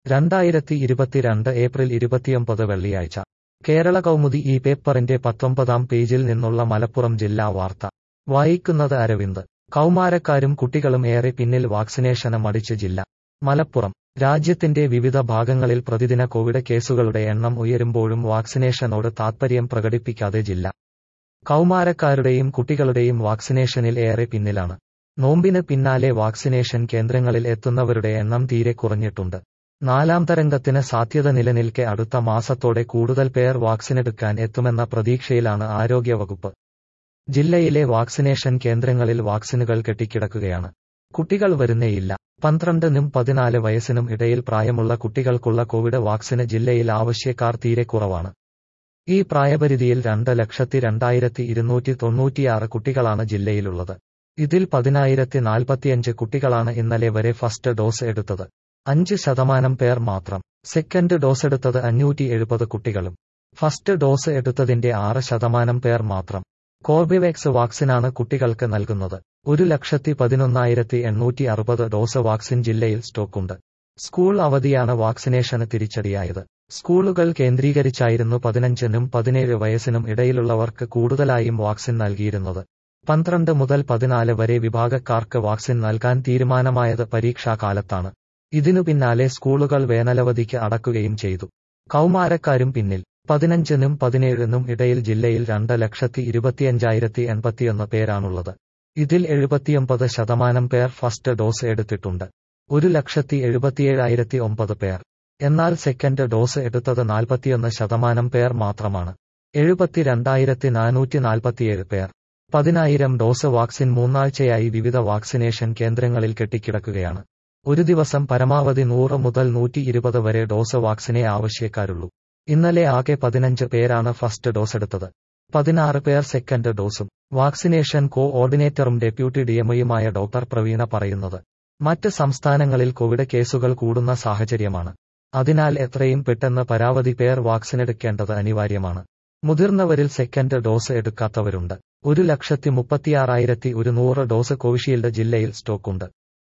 രണ്ടായിരത്തി ഇരുപത്തിരണ്ട് ഏപ്രിൽ ഇരുപത്തിയൊമ്പത് വെള്ളിയാഴ്ച കേരള കൗമുദി ഈ പേപ്പറിന്റെ പത്തൊമ്പതാം പേജിൽ നിന്നുള്ള മലപ്പുറം ജില്ലാ വാർത്ത വായിക്കുന്നത് അരവിന്ദ് കൗമാരക്കാരും കുട്ടികളും ഏറെ പിന്നിൽ വാക്സിനേഷന് മടിച്ച് ജില്ല മലപ്പുറം രാജ്യത്തിന്റെ വിവിധ ഭാഗങ്ങളിൽ പ്രതിദിന കോവിഡ് കേസുകളുടെ എണ്ണം ഉയരുമ്പോഴും വാക്സിനേഷനോട് താത്പര്യം പ്രകടിപ്പിക്കാതെ ജില്ല കൗമാരക്കാരുടെയും കുട്ടികളുടെയും വാക്സിനേഷനിൽ ഏറെ പിന്നിലാണ് നോമ്പിന് പിന്നാലെ വാക്സിനേഷൻ കേന്ദ്രങ്ങളിൽ എത്തുന്നവരുടെ എണ്ണം തീരെ കുറഞ്ഞിട്ടുണ്ട് നാലാം തരംഗത്തിന് സാധ്യത നിലനിൽക്കെ അടുത്ത മാസത്തോടെ കൂടുതൽ പേർ വാക്സിനെടുക്കാൻ എത്തുമെന്ന പ്രതീക്ഷയിലാണ് ആരോഗ്യവകുപ്പ് ജില്ലയിലെ വാക്സിനേഷൻ കേന്ദ്രങ്ങളിൽ വാക്സിനുകൾ കെട്ടിക്കിടക്കുകയാണ് കുട്ടികൾ വരുന്നേയില്ല പന്ത്രണ്ടിനും പതിനാല് വയസ്സിനും ഇടയിൽ പ്രായമുള്ള കുട്ടികൾക്കുള്ള കോവിഡ് വാക്സിന് ജില്ലയിൽ ആവശ്യക്കാർ തീരെ കുറവാണ് ഈ പ്രായപരിധിയിൽ രണ്ട് ലക്ഷത്തി രണ്ടായിരത്തി ഇരുന്നൂറ്റി തൊണ്ണൂറ്റിയാറ് കുട്ടികളാണ് ജില്ലയിലുള്ളത് ഇതിൽ പതിനായിരത്തി നാൽപ്പത്തിയഞ്ച് കുട്ടികളാണ് ഇന്നലെ വരെ ഫസ്റ്റ് ഡോസ് എടുത്തത് അഞ്ച് ശതമാനം പേർ മാത്രം സെക്കൻഡ് ഡോസ് എടുത്തത് അഞ്ഞൂറ്റി എഴുപത് കുട്ടികളും ഫസ്റ്റ് ഡോസ് എടുത്തതിന്റെ ആറ് ശതമാനം പേർ മാത്രം കോർബിവാക്സ് വാക്സിനാണ് കുട്ടികൾക്ക് നൽകുന്നത് ഒരു ലക്ഷത്തി പതിനൊന്നായിരത്തി എണ്ണൂറ്റി അറുപത് ഡോസ് വാക്സിൻ ജില്ലയിൽ സ്റ്റോക്കുണ്ട് സ്കൂൾ അവധിയാണ് വാക്സിനേഷന് തിരിച്ചടിയായത് സ്കൂളുകൾ കേന്ദ്രീകരിച്ചായിരുന്നു പതിനഞ്ചിനും പതിനേഴ് വയസ്സിനും ഇടയിലുള്ളവർക്ക് കൂടുതലായും വാക്സിൻ നൽകിയിരുന്നത് പന്ത്രണ്ട് മുതൽ പതിനാല് വരെ വിഭാഗക്കാർക്ക് വാക്സിൻ നൽകാൻ തീരുമാനമായത് പരീക്ഷാകാലത്താണ് ഇതിനു പിന്നാലെ സ്കൂളുകൾ വേനലവധിക്ക് അടക്കുകയും ചെയ്തു കൗമാരക്കാരും പിന്നിൽ പതിനഞ്ചിനും പതിനേഴിനും ഇടയിൽ ജില്ലയിൽ രണ്ട് ലക്ഷത്തി ഇരുപത്തിയഞ്ചായിരത്തി എൺപത്തിയൊന്ന് പേരാണുള്ളത് ഇതിൽ എഴുപത്തിയൊമ്പത് ശതമാനം പേർ ഫസ്റ്റ് ഡോസ് എടുത്തിട്ടുണ്ട് ഒരു ലക്ഷത്തി എഴുപത്തിയേഴായിരത്തി ഒമ്പത് പേർ എന്നാൽ സെക്കൻഡ് ഡോസ് എടുത്തത് നാൽപ്പത്തിയൊന്ന് ശതമാനം പേർ മാത്രമാണ് എഴുപത്തിരണ്ടായിരത്തി നാനൂറ്റി നാൽപ്പത്തിയേഴ് പേർ പതിനായിരം ഡോസ് വാക്സിൻ മൂന്നാഴ്ചയായി വിവിധ വാക്സിനേഷൻ കേന്ദ്രങ്ങളിൽ കെട്ടിക്കിടക്കുകയാണ് ഒരു ദിവസം പരമാവധി നൂറ് മുതൽ നൂറ്റി ഇരുപത് വരെ ഡോസ് വാക്സിനെ ആവശ്യക്കാരുള്ളൂ ഇന്നലെ ആകെ പതിനഞ്ച് പേരാണ് ഫസ്റ്റ് ഡോസ് എടുത്തത് പതിനാറ് പേർ സെക്കൻഡ് ഡോസും വാക്സിനേഷൻ കോ ഓർഡിനേറ്ററും ഡെപ്യൂട്ടി ഡിഎംഒയുമായ ഡോക്ടർ പ്രവീണ പറയുന്നത് മറ്റ് സംസ്ഥാനങ്ങളിൽ കോവിഡ് കേസുകൾ കൂടുന്ന സാഹചര്യമാണ് അതിനാൽ എത്രയും പെട്ടെന്ന് പരാവധി പേർ വാക്സിനെടുക്കേണ്ടത് അനിവാര്യമാണ് മുതിർന്നവരിൽ സെക്കൻഡ് ഡോസ് എടുക്കാത്തവരുണ്ട് ഒരു ലക്ഷത്തി മുപ്പത്തിയാറായിരത്തി ഒരുന്നൂറ് ഡോസ് കോവിഷീൽഡ് ജില്ലയിൽ സ്റ്റോക്കുണ്ട്